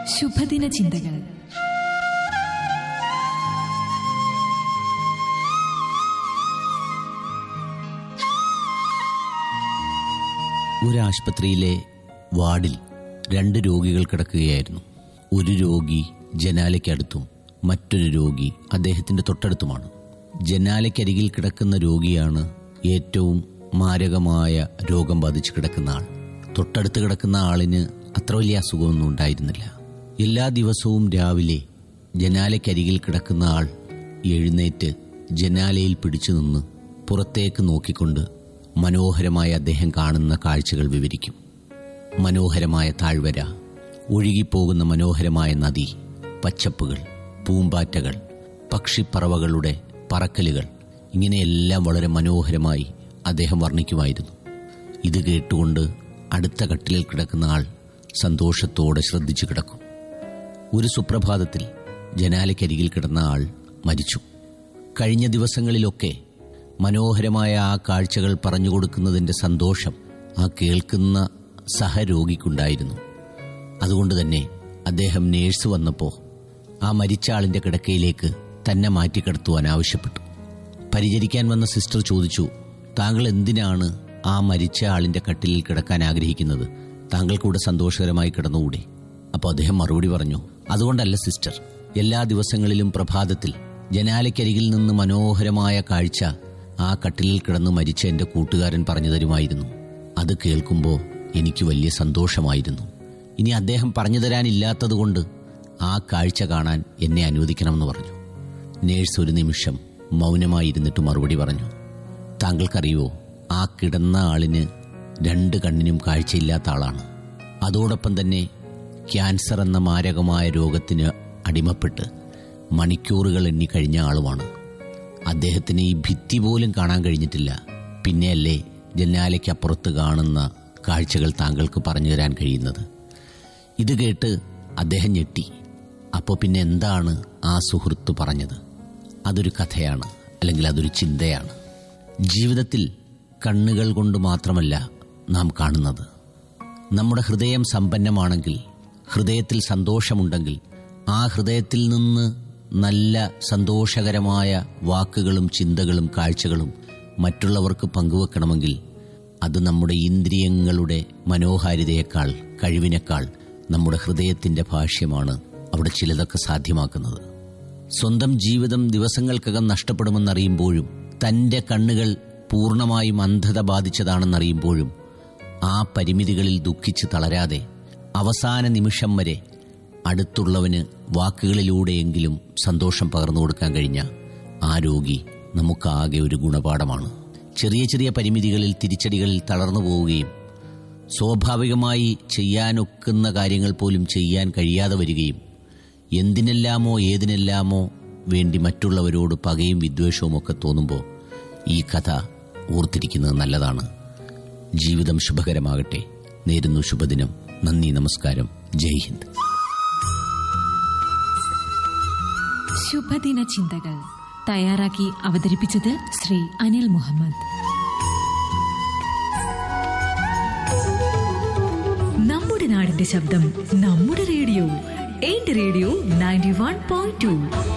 ശുഭദിന ചിന്തകൾ ഒരു ആശുപത്രിയിലെ വാർഡിൽ രണ്ട് രോഗികൾ കിടക്കുകയായിരുന്നു ഒരു രോഗി ജനാലയ്ക്കടുത്തും മറ്റൊരു രോഗി അദ്ദേഹത്തിന്റെ തൊട്ടടുത്തുമാണ് ജനാലയ്ക്കരികിൽ കിടക്കുന്ന രോഗിയാണ് ഏറ്റവും മാരകമായ രോഗം ബാധിച്ച് കിടക്കുന്ന ആൾ തൊട്ടടുത്ത് കിടക്കുന്ന ആളിന് അത്ര വലിയ അസുഖമൊന്നും ഉണ്ടായിരുന്നില്ല എല്ലാ ദിവസവും രാവിലെ ജനാലയ്ക്കരികിൽ കിടക്കുന്ന ആൾ എഴുന്നേറ്റ് ജനാലയിൽ പിടിച്ചു നിന്ന് പുറത്തേക്ക് നോക്കിക്കൊണ്ട് മനോഹരമായ അദ്ദേഹം കാണുന്ന കാഴ്ചകൾ വിവരിക്കും മനോഹരമായ താഴ്വര ഒഴുകിപ്പോകുന്ന മനോഹരമായ നദി പച്ചപ്പുകൾ പൂമ്പാറ്റകൾ പക്ഷിപ്പറവകളുടെ പറക്കലുകൾ ഇങ്ങനെയെല്ലാം വളരെ മനോഹരമായി അദ്ദേഹം വർണ്ണിക്കുമായിരുന്നു ഇത് കേട്ടുകൊണ്ട് അടുത്ത കട്ടിലിൽ കിടക്കുന്ന ആൾ സന്തോഷത്തോടെ ശ്രദ്ധിച്ചു കിടക്കും ഒരു സുപ്രഭാതത്തിൽ ജനാലയ്ക്കരികിൽ കിടന്ന ആൾ മരിച്ചു കഴിഞ്ഞ ദിവസങ്ങളിലൊക്കെ മനോഹരമായ ആ കാഴ്ചകൾ പറഞ്ഞുകൊടുക്കുന്നതിന്റെ സന്തോഷം ആ കേൾക്കുന്ന സഹരോഗിക്കുണ്ടായിരുന്നു അതുകൊണ്ട് തന്നെ അദ്ദേഹം നേഴ്സ് വന്നപ്പോൾ ആ മരിച്ച ആളിന്റെ കിടക്കയിലേക്ക് തന്നെ മാറ്റിക്കിടത്തുവാൻ ആവശ്യപ്പെട്ടു പരിചരിക്കാൻ വന്ന സിസ്റ്റർ ചോദിച്ചു താങ്കൾ എന്തിനാണ് ആ മരിച്ച ആളിന്റെ കട്ടിലിൽ കിടക്കാൻ ആഗ്രഹിക്കുന്നത് താങ്കൾക്കൂടെ സന്തോഷകരമായി കിടന്നുകൂടെ അപ്പോൾ അദ്ദേഹം മറുപടി പറഞ്ഞു അതുകൊണ്ടല്ല സിസ്റ്റർ എല്ലാ ദിവസങ്ങളിലും പ്രഭാതത്തിൽ ജനാലയ്ക്കരികിൽ നിന്ന് മനോഹരമായ കാഴ്ച ആ കട്ടിലിൽ കിടന്ന് മരിച്ച എന്റെ കൂട്ടുകാരൻ പറഞ്ഞു തരുമായിരുന്നു അത് കേൾക്കുമ്പോൾ എനിക്ക് വലിയ സന്തോഷമായിരുന്നു ഇനി അദ്ദേഹം പറഞ്ഞു തരാനില്ലാത്തതുകൊണ്ട് ആ കാഴ്ച കാണാൻ എന്നെ അനുവദിക്കണമെന്ന് പറഞ്ഞു നേഴ്സ് ഒരു നിമിഷം മൗനമായിരുന്നിട്ട് മറുപടി പറഞ്ഞു താങ്കൾക്കറിയോ ആ കിടന്ന ആളിന് രണ്ട് കണ്ണിനും കാഴ്ചയില്ലാത്ത ആളാണ് അതോടൊപ്പം തന്നെ ക്യാൻസർ എന്ന മാരകമായ രോഗത്തിന് അടിമപ്പെട്ട് മണിക്കൂറുകൾ എണ്ണി കഴിഞ്ഞ ആളുമാണ് അദ്ദേഹത്തിന് ഈ ഭിത്തി പോലും കാണാൻ കഴിഞ്ഞിട്ടില്ല പിന്നെയല്ലേ ജനാലയ്ക്കപ്പുറത്ത് കാണുന്ന കാഴ്ചകൾ താങ്കൾക്ക് പറഞ്ഞു തരാൻ കഴിയുന്നത് ഇത് കേട്ട് അദ്ദേഹം ഞെട്ടി അപ്പോൾ പിന്നെ എന്താണ് ആ സുഹൃത്ത് പറഞ്ഞത് അതൊരു കഥയാണ് അല്ലെങ്കിൽ അതൊരു ചിന്തയാണ് ജീവിതത്തിൽ കണ്ണുകൾ കൊണ്ട് മാത്രമല്ല നാം കാണുന്നത് നമ്മുടെ ഹൃദയം സമ്പന്നമാണെങ്കിൽ ഹൃദയത്തിൽ സന്തോഷമുണ്ടെങ്കിൽ ആ ഹൃദയത്തിൽ നിന്ന് നല്ല സന്തോഷകരമായ വാക്കുകളും ചിന്തകളും കാഴ്ചകളും മറ്റുള്ളവർക്ക് പങ്കുവെക്കണമെങ്കിൽ അത് നമ്മുടെ ഇന്ദ്രിയങ്ങളുടെ മനോഹാരിതയേക്കാൾ കഴിവിനേക്കാൾ നമ്മുടെ ഹൃദയത്തിന്റെ ഭാഷ്യമാണ് അവിടെ ചിലതൊക്കെ സാധ്യമാക്കുന്നത് സ്വന്തം ജീവിതം ദിവസങ്ങൾക്കകം നഷ്ടപ്പെടുമെന്നറിയുമ്പോഴും തന്റെ കണ്ണുകൾ പൂർണ്ണമായും അന്ധത ബാധിച്ചതാണെന്നറിയുമ്പോഴും ആ പരിമിതികളിൽ ദുഃഖിച്ച് തളരാതെ അവസാന നിമിഷം വരെ അടുത്തുള്ളവന് വാക്കുകളിലൂടെയെങ്കിലും സന്തോഷം പകർന്നു കൊടുക്കാൻ കഴിഞ്ഞ ആ രോഗി നമുക്കാകെ ഒരു ഗുണപാഠമാണ് ചെറിയ ചെറിയ പരിമിതികളിൽ തിരിച്ചടികളിൽ തളർന്നു പോവുകയും സ്വാഭാവികമായി ചെയ്യാനൊക്കുന്ന കാര്യങ്ങൾ പോലും ചെയ്യാൻ കഴിയാതെ വരികയും എന്തിനെല്ലാമോ ഏതിനെല്ലാമോ വേണ്ടി മറ്റുള്ളവരോട് പകയും വിദ്വേഷവും ഒക്കെ തോന്നുമ്പോൾ ഈ കഥ ഓർത്തിരിക്കുന്നത് നല്ലതാണ് ജീവിതം ശുഭകരമാകട്ടെ നേരുന്നു ശുഭദിനം നന്ദി നമസ്കാരം ജയ് ഹിന്ദ് ശുഭദിന ചിന്തകൾ തയ്യാറാക്കി അവതരിപ്പിച്ചത് ശ്രീ അനിൽ മുഹമ്മദ് നമ്മുടെ നാടിന്റെ ശബ്ദം നമ്മുടെ റേഡിയോ എന്റെ radio ninety one point to